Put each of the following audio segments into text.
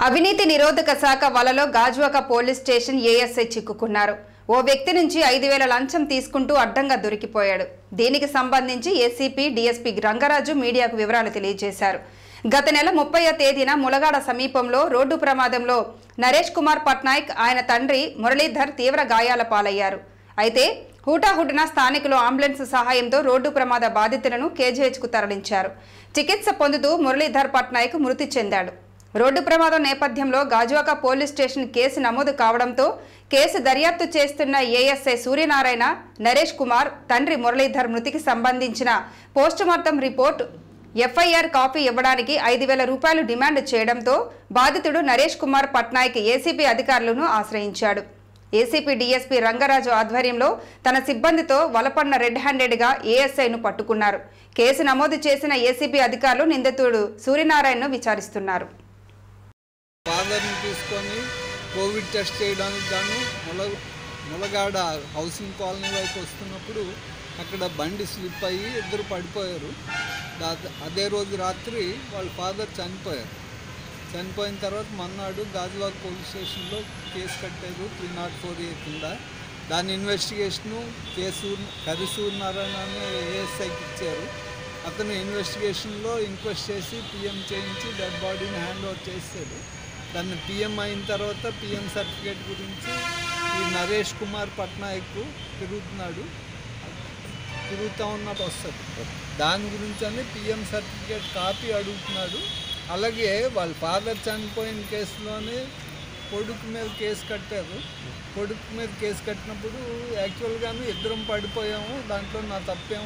అవినీతి నిరోధక శాఖ వలలో గాజువాక పోలీస్ స్టేషన్ ఏఎస్ఐ చిక్కుకున్నారు ఓ వ్యక్తి నుంచి ఐదు వేల లంచం తీసుకుంటూ అడ్డంగా దొరికిపోయాడు దీనికి సంబంధించి ఏసీపీ డీఎస్పీ రంగరాజు మీడియాకు వివరాలు తెలియజేశారు గత నెల ముప్పైవ తేదీన ములగాడ సమీపంలో రోడ్డు ప్రమాదంలో నరేష్ కుమార్ పట్నాయక్ ఆయన తండ్రి మురళీధర్ తీవ్ర గాయాల పాలయ్యారు అయితే హూటాహుటిన స్థానికులు అంబులెన్స్ సహాయంతో రోడ్డు ప్రమాద బాధితులను కేజీహెచ్కు తరలించారు చికిత్స పొందుతూ మురళీధర్ పట్నాయక్ మృతి చెందాడు రోడ్డు ప్రమాదం నేపథ్యంలో గాజువాక పోలీస్ స్టేషన్ కేసు నమోదు కావడంతో కేసు దర్యాప్తు చేస్తున్న ఏఎస్ఐ సూర్యనారాయణ నరేష్ కుమార్ తండ్రి మురళీధర్ మృతికి సంబంధించిన పోస్టుమార్టం రిపోర్ట్ ఎఫ్ఐఆర్ కాపీ ఇవ్వడానికి ఐదు వేల రూపాయలు డిమాండ్ చేయడంతో బాధితుడు నరేష్ కుమార్ పట్నాయక్ ఏసీపీ అధికారులను ఆశ్రయించాడు ఏసీపీ డీఎస్పీ రంగరాజు ఆధ్వర్యంలో తన సిబ్బందితో వలపన్న రెడ్ హ్యాండెడ్గా ఏఎస్ఐను పట్టుకున్నారు కేసు నమోదు చేసిన ఏసీపీ అధికారులు నిందితుడు సూర్యనారాయణను విచారిస్తున్నారు ఫాదర్ని తీసుకొని కోవిడ్ టెస్ట్ చేయడానికి గాను ముల ములగాడ హౌసింగ్ కాలనీ వైపు వస్తున్నప్పుడు అక్కడ బండి స్లిప్ అయ్యి ఇద్దరు పడిపోయారు దా- అదే రోజు రాత్రి వాళ్ళ ఫాదర్ చనిపోయారు చనిపోయిన తర్వాత మన్నాడు గాజువాక పోలీస్ స్టేషన్లో కేసు కట్టారు త్రీ నాట్ ఫోర్ ఏ కింద దాని ఇన్వెస్టిగేషను కేసు కరి సూర్యనారాయణ అనే ఏఎస్ఐకి ఇచ్చారు అతను ఇన్వెస్టిగేషన్లో ఇంక్వెస్ట్ చేసి పిఎం చేయించి డెడ్ బాడీని హ్యాండ్ ఓవర్ చేశాడు దాన్ని పిఎం అయిన తర్వాత పిఎం సర్టిఫికేట్ గురించి ఈ నరేష్ కుమార్ పట్నాయక్ తిరుగుతున్నాడు తిరుగుతూ ఉన్నప్పుడు వస్తుంది దాని గురించి అని పిఎం సర్టిఫికేట్ కాపీ అడుగుతున్నాడు అలాగే వాళ్ళ ఫాదర్ చనిపోయిన కేసులోనే కొడుకు మీద కేసు కట్టారు కొడుకు మీద కేసు కట్టినప్పుడు యాక్చువల్గాను ఇద్దరం పడిపోయాము దాంట్లో నా తప్పేం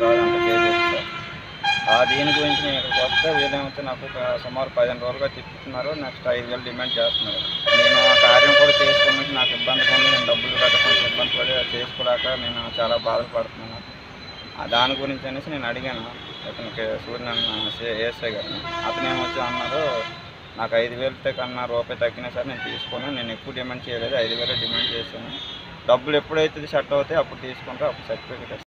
ఆ దీని గురించి నేను ఇక్కడికి వస్తే వీళ్ళేమైతే నాకు ఒక సుమారు పదిహేను రోజులుగా తిప్పుతున్నారు నెక్స్ట్ ఐదు వేలు డిమాండ్ చేస్తున్నారు నేను ఆ కార్యం కూడా చేసుకోవడానికి నాకు ఇబ్బందిగా ఉంది నేను డబ్బులు కట్టకుండా ఇబ్బంది పడి అది చేసుకోలేక నేను చాలా బాధపడుతున్నాను ఆ దాని గురించి అనేసి నేను అడిగాను అతనికి సూర్యనారాయణ ఏఎస్ఐ గారిని అతను ఏమొచ్చి అన్నారు నాకు ఐదు వేలతో కన్నా రూపాయి తగ్గినా సరే నేను తీసుకోను నేను ఎక్కువ డిమాండ్ చేయలేదు ఐదు వేలు డిమాండ్ చేశాను డబ్బులు ఎప్పుడైతే సెట్ అవుతాయి అప్పుడు తీసుకుంటే అప్పుడు సర్టిఫికేట్